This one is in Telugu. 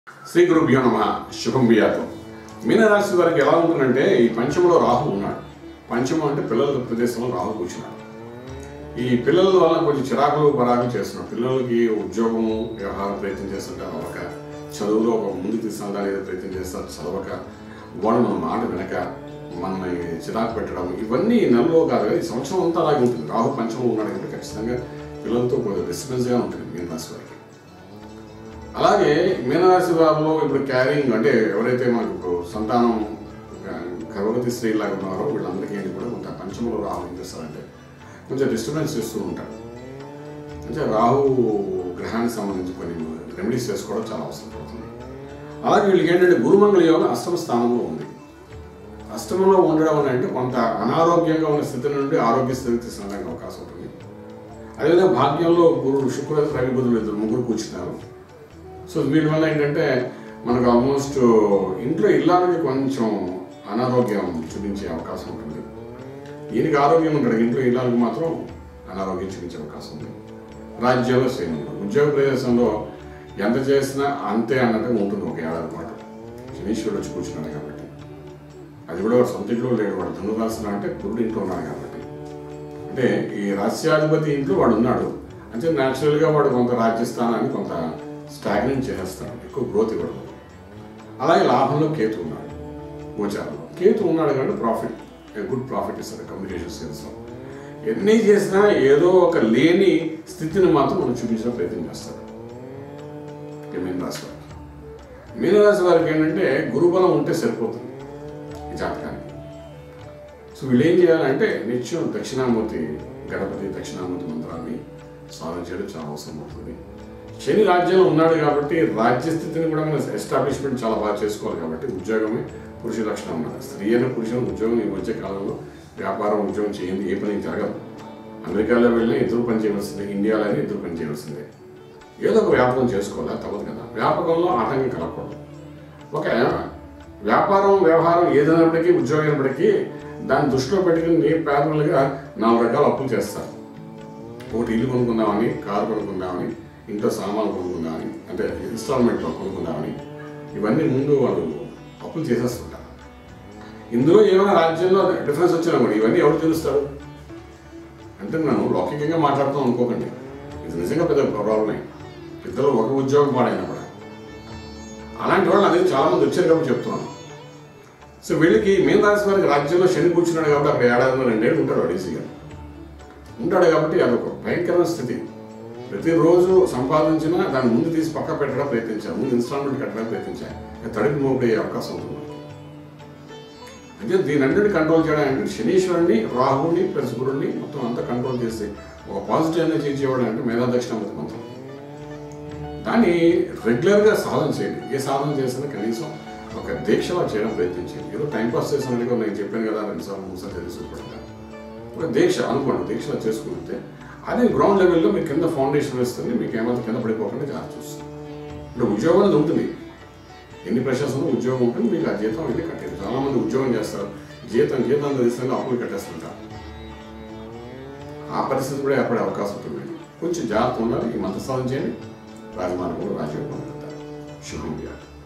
శ్రీ గురుభ్యో నమ శుభం బియాతో మీనరాశి వారికి ఎలా ఉంటుందంటే ఈ పంచమలో రాహు ఉన్నాడు పంచమం అంటే పిల్లల ప్రదేశంలో రాహు కూర్చున్నాడు ఈ పిల్లల వల్ల కొంచెం చిరాకులు పరాకులు చేస్తున్నాడు పిల్లలకి ఉద్యోగము వ్యవహారం ప్రయత్నం చేస్తుంటారు ఒక చదువులో ఒక ముందు తీసుకెళ్ళడానికి ఏదో ప్రయత్నం చేస్తారు చదవక వాళ్ళు మన మాట వెనక మనల్ని చిరాకు పెట్టడం ఇవన్నీ నెలలో కాదు కదా, ఈ సంవత్సరం అంతా అలాగే ఉంటుంది రాహు పంచమం ఉన్నాడు కాబట్టి ఖచ్చితంగా పిల్లలతో కొంచెం డిస్టర్బెన్స్గా ఉంటుంది మీనరాశి వారికి అలాగే మీనరాశి వారిలో ఇప్పుడు క్యారింగ్ అంటే ఎవరైతే మనకు ఇప్పుడు సంతానం గ- గర్భవతి స్త్రీలాగా ఉన్నారో వీళ్ళందరికీ ఏంటి కూడా కొంత పంచమలో రాహు ఏం చేస్తారంటే కొంచెం డిస్టర్బెన్స్ చేస్తూ ఉంటారు అంటే రాహు గ్రహానికి సంబంధించి కొన్ని రెమెడీస్ చేసుకోవడం చాలా అవసరం పడుతుంది అలాగే వీళ్ళకి ఏంటంటే గురుమంగళ యోగం అష్టమ స్థానంలో ఉంది అష్టమంలో ఉండడం అని అంటే కొంత అనారోగ్యంగా ఉన్న స్థితి నుండి ఆరోగ్య స్థితికి తీసుకురావడానికి అవకాశం ఉంటుంది అదేవిధంగా భాగ్యంలో గురుడు శుక్ర రవి బుధులు ఇద్దరు ముగ్గురు కూర్చున్నారు సో వీటి వల్ల ఏంటంటే మనకు ఆల్మోస్ట్ ఇంట్లో ఇల్లాలకి కొంచెం అనారోగ్యం చూపించే అవకాశం ఉంటుంది ఈయనకి ఆరోగ్యం ఉంటాడు ఇంట్లో ఇల్లాలకు మాత్రం అనారోగ్యం చూపించే అవకాశం ఉంది రాజ్యంలో సేమ్ ఉంటుంది ఉద్యోగ ప్రదేశంలో ఎంత చేసినా అంతే అన్నట్టుగా ఉంటుంది ఒక ఏడాది పాటు శనీశ్వరుడు వచ్చి కూర్చున్నాడు కాబట్టి అది కూడా వాడు సొంత ఇంట్లో లేడు వాడు ధనురాశిలో అంటే కురుడు ఇంట్లో ఉన్నాడు కాబట్టి అంటే ఈ రాస్యాధిపతి ఇంట్లో వాడు ఉన్నాడు అంటే న్యాచురల్గా వాడు కొంత రాజ్యస్థానాన్ని కొంత స్టాగ్నెంట్ చేసేస్తాడు ఎక్కువ గ్రోత్ ఇవ్వడం అలాగే లాభంలో కేతు ఉన్నాడు గోచారంలో కేతు ఉన్నాడు కాబట్టి ప్రాఫిట్ గుడ్ ప్రాఫిట్ ఇస్తాడు కమ్యూనికేషన్ స్కిల్స్లో ఎన్ని చేసినా ఏదో ఒక లేని స్థితిని మాత్రం మనం చూపించడం ప్రయత్నం చేస్తాడు ఈ మీన రాశి వారికి మీన రాశి వారికి ఏంటంటే గురుబలం ఉంటే సరిపోతుంది ఈ జాతకానికి సో వీళ్ళు ఏం చేయాలంటే నిత్యం దక్షిణామూర్తి గణపతి దక్షిణామూర్తి మంత్రాన్ని సాధన చేయడం చాలా అవసరం అవుతుంది శని రాజ్యంలో ఉన్నాడు కాబట్టి రాజ్య స్థితిని కూడా మనం ఎస్టాబ్లిష్మెంట్ చాలా బాగా చేసుకోవాలి కాబట్టి ఉద్యోగమే పురుష లక్షణం అన్నమాట స్త్రీ అయిన పురుషులు ఉద్యోగం ఈ మధ్య కాలంలో వ్యాపారం ఉద్యోగం చేయండి ఏ పని జరగదు అమెరికాలో వెళ్ళినా ఇద్దరు పని చేయవలసిందే ఇండియాలో అయినా ఇద్దరు పని చేయవలసిందే ఏదో ఒక వ్యాపారం చేసుకోవాలి తప్పదు కదా వ్యాపకంలో ఆటంకం కలగకూడదు ఒక వ్యాపారం వ్యవహారం ఏదైనప్పటికీ ఉద్యోగం అయినప్పటికీ దాన్ని దృష్టిలో పెట్టుకుని ప్యారల్గా నాలుగు రకాల అప్పులు చేస్తారు ఒకటి ఇల్లు కొనుక్కుందామని కారు కొనుక్కుందామని ఇంట్లో సామాన్లు కొనుక్కుందామని అంటే ఇన్స్టాల్మెంట్లో కొనుక్కుందామని ఇవన్నీ ముందు వాళ్ళు అప్పులు చేసేస్తుంటారు ఇందులో ఏమైనా రాజ్యంలో డిఫరెన్స్ వచ్చినా కూడా ఇవన్నీ ఎవరు తెలుస్తాడు అంటే నేను లౌకికంగా మాట్లాడుతాం అనుకోకండి ఇది నిజంగా పెద్ద ప్రాబ్లమే ఇద్దరు ఒక ఉద్యోగం పాడైనా కూడా అలాంటి వాళ్ళు అనేది చాలా మంది వచ్చారు కాబట్టి చెప్తున్నాను సో వీళ్ళకి మీన రాశి వారికి రాజ్యంలో శని కూర్చున్నాడు కాబట్టి అక్కడ ఏడాది రెండేళ్ళు ఉంటాడు వాడు ఈజీగా ఉంటాడు కాబట్టి అదొక భయంకరమైన స్థితి ప్రతిరోజు సంపాదించినా దాన్ని ముందు తీసి పక్క పెట్టడం ప్రయత్నించాను ముందు ఇన్స్టాల్మెంట్ కట్టడానికి ప్రయత్నించాను అది తడిపి మోపడే అవకాశం ఉంటుంది అంటే దీని అన్నిటి కంట్రోల్ చేయడానికి శనీశ్వరుని రాహుని ప్లస్ గురుడిని మొత్తం అంతా కంట్రోల్ చేసి ఒక పాజిటివ్ ఎనర్జీ ఇచ్చేవాడు అంటే మేధా దక్షిణామతి మంత్రం దాన్ని రెగ్యులర్గా సాధన చేయండి ఏ సాధన చేసినా కనీసం ఒక దీక్షలా చేయడం ప్రయత్నించండి ఏదో టైం పాస్ చేసినట్టుగా నేను చెప్పాను కదా రెండుసార్లు మూడుసార్లు తెలుసుకోకుండా ఒక దీక్ష అనుకోండి దీక్షలా చేసుకుంటే అది గ్రౌండ్ లెవెల్లో మీకు కింద ఫౌండేషన్ వేస్తుంది మీకు ఏమైనా కింద పడిపోకుండా జాగ్రత్త చూస్తుంది అంటే ఉద్యోగం అనేది ఉంటుంది ఎన్ని ప్రెషర్స్ ఉన్నా ఉద్యోగం ఉంటుంది మీకు ఆ జీతం వెళ్ళి కట్టేది చాలా మంది ఉద్యోగం చేస్తారు జీతం జీతం తెలిసిన అప్పులు కట్టేస్తుంటారు ఆ పరిస్థితి కూడా ఏర్పడే అవకాశం ఉంటుంది కొంచెం జాగ్రత్త ఉండాలి ఈ మంత్ర సాధన చేయండి రాజమార్గంలో రాజయోగం శుభం వ్యాధి